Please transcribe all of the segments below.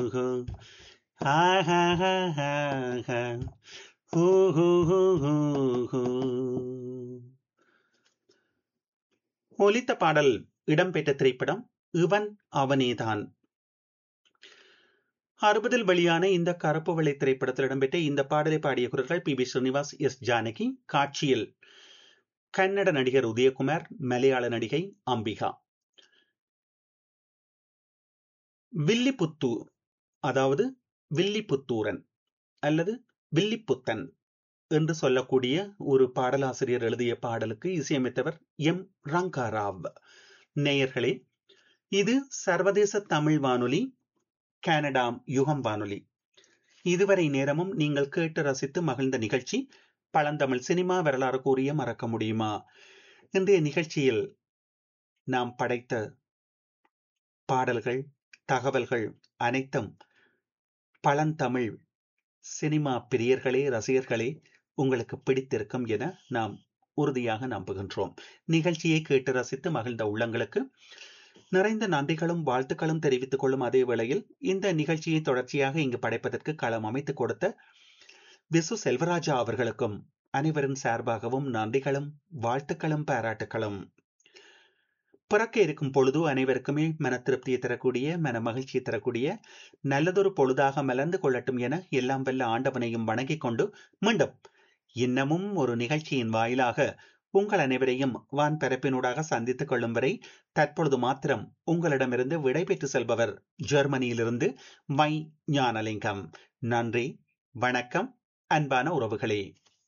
Who ஆஹாஹாஹா. ஹூ ஹூ ஹூ ஹூ ஹூ. ஒலித்த பாடல் இடம்பெற்ற திரைப்படம் இவன் அவனேதான் அறுபதில் வெளியான இந்த கருப்பு வெள்ளை திரைப்படத்தில் இடம்பெற்ற இந்த பாடலை பாடிய குரல்கள் P B Srinivas S Janaki காட்சியில் கன்னட நடிகர் உதயகுமார் மலையாள நடிகை அம்பிகா வில்லிபுத்தூர் அதாவது வில்லிபுத்தூரன் அல்லது வில்லிப்புத்தன் என்று சொல்லக்கூடிய ஒரு பாடலாசிரியர் எழுதிய பாடலுக்கு இசையமைத்தவர் எம் ரங்காராவ் நேயர்களே இது சர்வதேச தமிழ் வானொலி கனடா யுகம் வானொலி இதுவரை நேரமும் நீங்கள் கேட்டு ரசித்து மகிழ்ந்த நிகழ்ச்சி பழந்தமிழ் சினிமா வரலாறு கூறிய மறக்க முடியுமா இன்றைய நிகழ்ச்சியில் நாம் படைத்த பாடல்கள் தகவல்கள் அனைத்தும் பழந்தமிழ் சினிமா பிரியர்களே ரசிகர்களே உங்களுக்கு பிடித்திருக்கும் என நாம் உறுதியாக நம்புகின்றோம் நிகழ்ச்சியை கேட்டு ரசித்து மகிழ்ந்த உள்ளங்களுக்கு நிறைந்த நன்றிகளும் வாழ்த்துக்களும் தெரிவித்துக் கொள்ளும் அதே வேளையில் இந்த நிகழ்ச்சியை தொடர்ச்சியாக இங்கு படைப்பதற்கு களம் அமைத்துக் கொடுத்த விசு செல்வராஜா அவர்களுக்கும் அனைவரின் சார்பாகவும் நன்றிகளும் வாழ்த்துக்களும் பாராட்டுகளும் பிறக்க இருக்கும் பொழுது அனைவருக்குமே மன திருப்தியை தரக்கூடிய மன மகிழ்ச்சியை தரக்கூடிய நல்லதொரு பொழுதாக மலர்ந்து கொள்ளட்டும் என எல்லாம் வல்ல ஆண்டவனையும் வணங்கிக் கொண்டு மீண்டும் இன்னமும் ஒரு நிகழ்ச்சியின் வாயிலாக உங்கள் அனைவரையும் வான் பரப்பினூடாக சந்தித்துக் கொள்ளும் வரை தற்பொழுது மாத்திரம் உங்களிடமிருந்து விடைபெற்று செல்பவர் ஜெர்மனியிலிருந்து மை ஞானலிங்கம் நன்றி வணக்கம் அன்பான உறவுகளே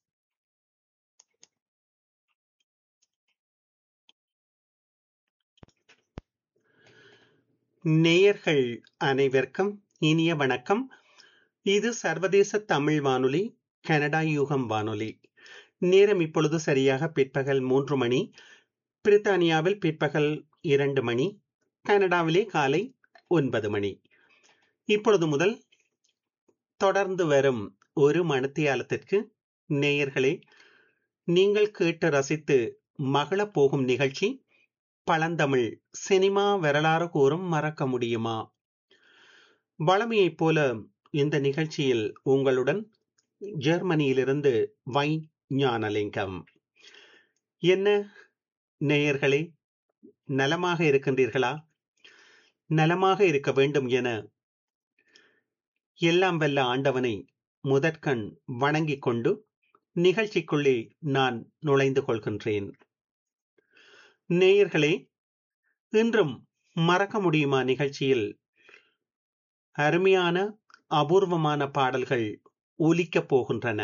நேயர்கள் அனைவருக்கும் இனிய வணக்கம் இது சர்வதேச தமிழ் வானொலி கனடா யூகம் வானொலி நேரம் இப்பொழுது சரியாக பிற்பகல் மூன்று மணி பிரித்தானியாவில் பிற்பகல் இரண்டு மணி கனடாவிலே காலை ஒன்பது மணி இப்பொழுது முதல் தொடர்ந்து வரும் ஒரு மணித்தியாலத்திற்கு நேயர்களே நீங்கள் கேட்டு ரசித்து மகள போகும் நிகழ்ச்சி பழந்தமிழ் சினிமா வரலாறு கூறும் மறக்க முடியுமா வளமையைப் போல இந்த நிகழ்ச்சியில் உங்களுடன் ஜெர்மனியிலிருந்து வை ஞானலிங்கம் என்ன நேயர்களே நலமாக இருக்கின்றீர்களா நலமாக இருக்க வேண்டும் என எல்லாம் வல்ல ஆண்டவனை முதற்கண் வணங்கிக் கொண்டு நிகழ்ச்சிக்குள்ளே நான் நுழைந்து கொள்கின்றேன் நேயர்களே இன்றும் மறக்க முடியுமா நிகழ்ச்சியில் அருமையான அபூர்வமான பாடல்கள் ஒலிக்கப் போகின்றன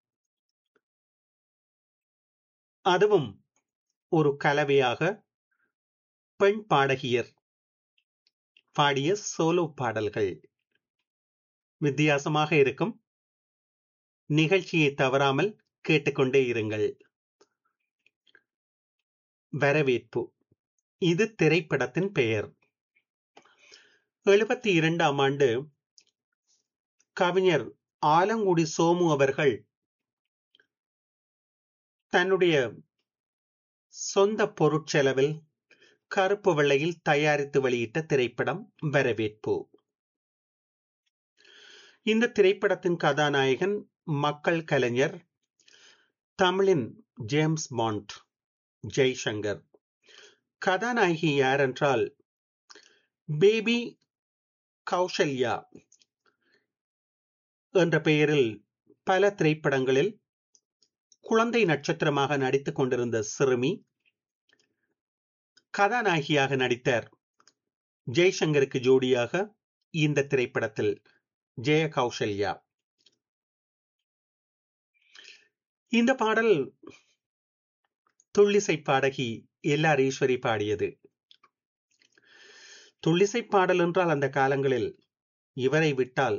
அதுவும் ஒரு கலவையாக பெண் பாடகியர் பாடிய சோலோ பாடல்கள் வித்தியாசமாக இருக்கும் நிகழ்ச்சியை தவறாமல் கேட்டுக்கொண்டே இருங்கள் வரவேற்பு இது திரைப்படத்தின் பெயர் எழுபத்தி இரண்டாம் ஆண்டு கவிஞர் ஆலங்குடி சோமு அவர்கள் தன்னுடைய சொந்த பொருட்செலவில் கருப்பு வெள்ளையில் தயாரித்து வெளியிட்ட திரைப்படம் வரவேற்பு இந்த திரைப்படத்தின் கதாநாயகன் மக்கள் கலைஞர் தமிழின் ஜேம்ஸ் பாண்ட் ஜெய்சங்கர் கதாநாயகி யார் என்றால் பேபி கௌசல்யா என்ற பெயரில் பல திரைப்படங்களில் குழந்தை நட்சத்திரமாக நடித்துக் கொண்டிருந்த சிறுமி கதாநாயகியாக நடித்தார் ஜெய்சங்கருக்கு ஜோடியாக இந்த திரைப்படத்தில் ஜெய கௌசல்யா இந்த பாடல் துள்ளிசை பாடகி எல்லார் ஈஸ்வரி பாடியது துள்ளிசை பாடல் என்றால் அந்த காலங்களில் இவரை விட்டால்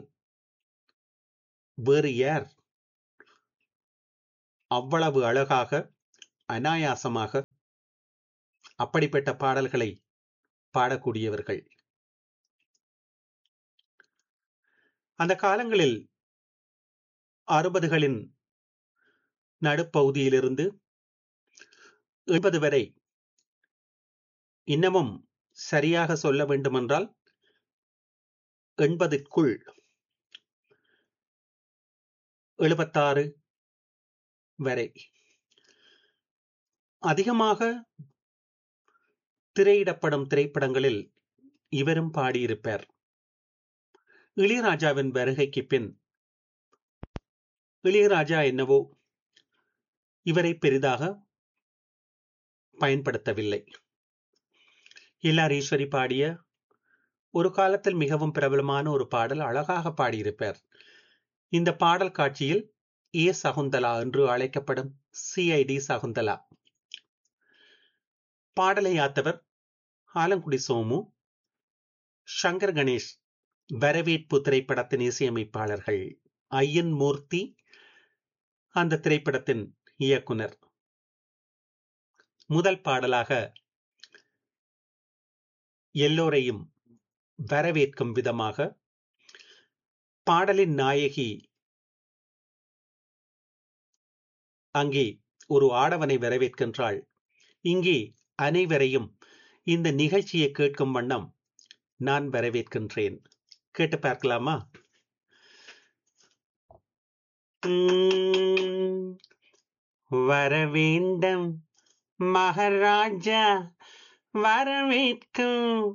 வேறு யார் அவ்வளவு அழகாக அனாயாசமாக அப்படிப்பட்ட பாடல்களை பாடக்கூடியவர்கள் அந்த காலங்களில் அறுபதுகளின் நடுப்பகுதியிலிருந்து எழுபது வரை இன்னமும் சரியாக சொல்ல வேண்டுமென்றால் எண்பதிற்குள் எழுபத்தாறு வரை அதிகமாக திரையிடப்படும் திரைப்படங்களில் இவரும் பாடியிருப்பார் இளையராஜாவின் வருகைக்கு பின் இளையராஜா என்னவோ இவரை பெரிதாக பயன்படுத்தவில்லை எல்லார் ஈஸ்வரி பாடிய ஒரு காலத்தில் மிகவும் பிரபலமான ஒரு பாடல் அழகாக பாடியிருப்பார் இந்த பாடல் காட்சியில் ஏ சகுந்தலா என்று அழைக்கப்படும் சிஐடி சகுந்தலா பாடலை யாத்தவர் ஆலங்குடி சோமு சங்கர் கணேஷ் வரவேற்பு திரைப்படத்தின் இசையமைப்பாளர்கள் ஐயன் மூர்த்தி அந்த திரைப்படத்தின் இயக்குனர் முதல் பாடலாக எல்லோரையும் வரவேற்கும் விதமாக பாடலின் நாயகி அங்கே ஒரு ஆடவனை வரவேற்கின்றாள் இங்கே அனைவரையும் இந்த நிகழ்ச்சியை கேட்கும் வண்ணம் நான் வரவேற்கின்றேன் கேட்டு பார்க்கலாமா வரவேண்டும் மகாராஜா வரவேற்கும்